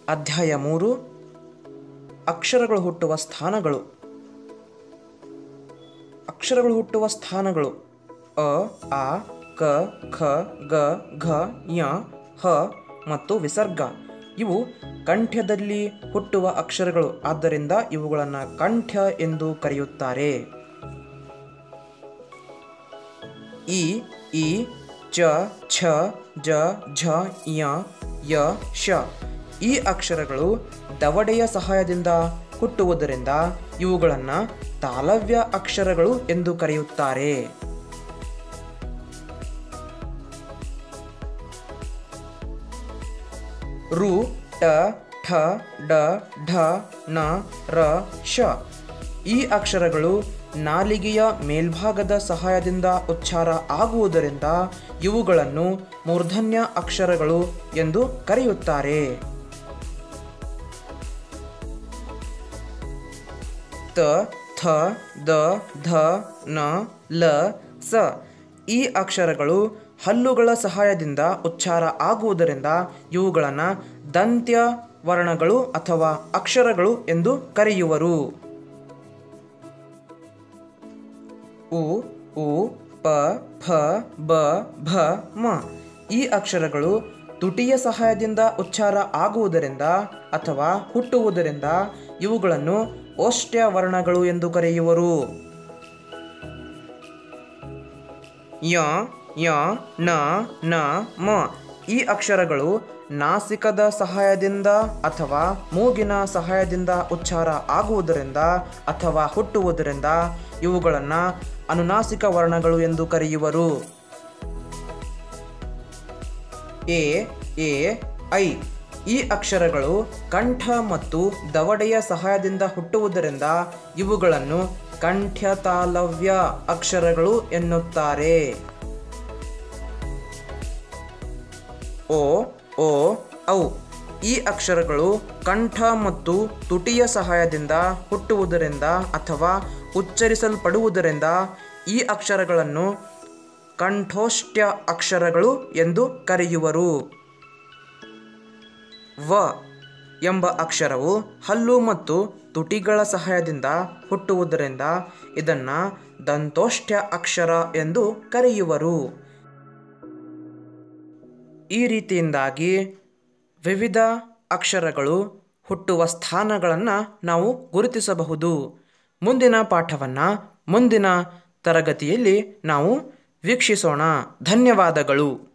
ಅಧ್ಯಾಯ ಮೂರು ಅಕ್ಷರಗಳು ಹುಟ್ಟುವ ಸ್ಥಾನಗಳು ಅಕ್ಷರಗಳು ಹುಟ್ಟುವ ಸ್ಥಾನಗಳು ಅ ಆ ಕ ಖ ಗ ಘ ಞ ಹ ಮತ್ತು ವಿಸರ್ಗ ಇವು ಕಂಠ್ಯದಲ್ಲಿ ಹುಟ್ಟುವ ಅಕ್ಷರಗಳು ಆದ್ದರಿಂದ ಇವುಗಳನ್ನು ಕಂಠ್ಯ ಎಂದು ಕರೆಯುತ್ತಾರೆ ಇ ಈ ಚ ಛ ಜ ಝ ಯ ಯ ಶ ಈ ಅಕ್ಷರಗಳು ದವಡೆಯ ಸಹಾಯದಿಂದ ಹುಟ್ಟುವುದರಿಂದ ಇವುಗಳನ್ನು ತಾಲವ್ಯ ಅಕ್ಷರಗಳು ಎಂದು ಕರೆಯುತ್ತಾರೆ ರು ಟ ಠ ಡ ಢ ನ ರ ಶ ಈ ಅಕ್ಷರಗಳು ನಾಲಿಗೆಯ ಮೇಲ್ಭಾಗದ ಸಹಾಯದಿಂದ ಉಚ್ಚಾರ ಆಗುವುದರಿಂದ ಇವುಗಳನ್ನು ಮೂರ್ಧನ್ಯ ಅಕ್ಷರಗಳು ಎಂದು ಕರೆಯುತ್ತಾರೆ ತ ಥ ದ ಧ ನ ಲ ಸ ಈ ಅಕ್ಷರಗಳು ಹಲ್ಲುಗಳ ಸಹಾಯದಿಂದ ಉಚ್ಚಾರ ಆಗುವುದರಿಂದ ಇವುಗಳನ್ನು ದಂತ್ಯ ವರ್ಣಗಳು ಅಥವಾ ಅಕ್ಷರಗಳು ಎಂದು ಕರೆಯುವರು ಉ ಉ ಪ ಫ ಬ ಭ ಮ ಈ ಅಕ್ಷರಗಳು ತುಟಿಯ ಸಹಾಯದಿಂದ ಉಚ್ಚಾರ ಆಗುವುದರಿಂದ ಅಥವಾ ಹುಟ್ಟುವುದರಿಂದ ಇವುಗಳನ್ನು ಓಷ್ಟ್ಯ ವರ್ಣಗಳು ಎಂದು ಕರೆಯುವರು ಯ ಯ ನ ನ ಮ ಈ ಅಕ್ಷರಗಳು ನಾಸಿಕದ ಸಹಾಯದಿಂದ ಅಥವಾ ಮೂಗಿನ ಸಹಾಯದಿಂದ ಉಚ್ಚಾರ ಆಗುವುದರಿಂದ ಅಥವಾ ಹುಟ್ಟುವುದರಿಂದ ಇವುಗಳನ್ನು ಅನುನಾಸಿಕ ವರ್ಣಗಳು ಎಂದು ಕರೆಯುವರು ಎ ಎ ಐ ಈ ಅಕ್ಷರಗಳು ಕಂಠ ಮತ್ತು ದವಡೆಯ ಸಹಾಯದಿಂದ ಹುಟ್ಟುವುದರಿಂದ ಇವುಗಳನ್ನು ಕಂಠ್ಯ ತಾಲವ್ಯ ಅಕ್ಷರಗಳು ಎನ್ನುತ್ತಾರೆ ಓ ಓ ಔ ಈ ಅಕ್ಷರಗಳು ಕಂಠ ಮತ್ತು ತುಟಿಯ ಸಹಾಯದಿಂದ ಹುಟ್ಟುವುದರಿಂದ ಅಥವಾ ಉಚ್ಚರಿಸಲ್ಪಡುವುದರಿಂದ ಈ ಅಕ್ಷರಗಳನ್ನು ಕಂಠೋಷ್ಟ್ಯ ಅಕ್ಷರಗಳು ಎಂದು ಕರೆಯುವರು ವ ಎಂಬ ಅಕ್ಷರವು ಹಲ್ಲು ಮತ್ತು ತುಟಿಗಳ ಸಹಾಯದಿಂದ ಹುಟ್ಟುವುದರಿಂದ ಇದನ್ನು ದಂತೋಷ್ಟ್ಯ ಅಕ್ಷರ ಎಂದು ಕರೆಯುವರು ಈ ರೀತಿಯಿಂದಾಗಿ ವಿವಿಧ ಅಕ್ಷರಗಳು ಹುಟ್ಟುವ ಸ್ಥಾನಗಳನ್ನು ನಾವು ಗುರುತಿಸಬಹುದು ಮುಂದಿನ ಪಾಠವನ್ನು ಮುಂದಿನ ತರಗತಿಯಲ್ಲಿ ನಾವು ವೀಕ್ಷಿಸೋಣ ಧನ್ಯವಾದಗಳು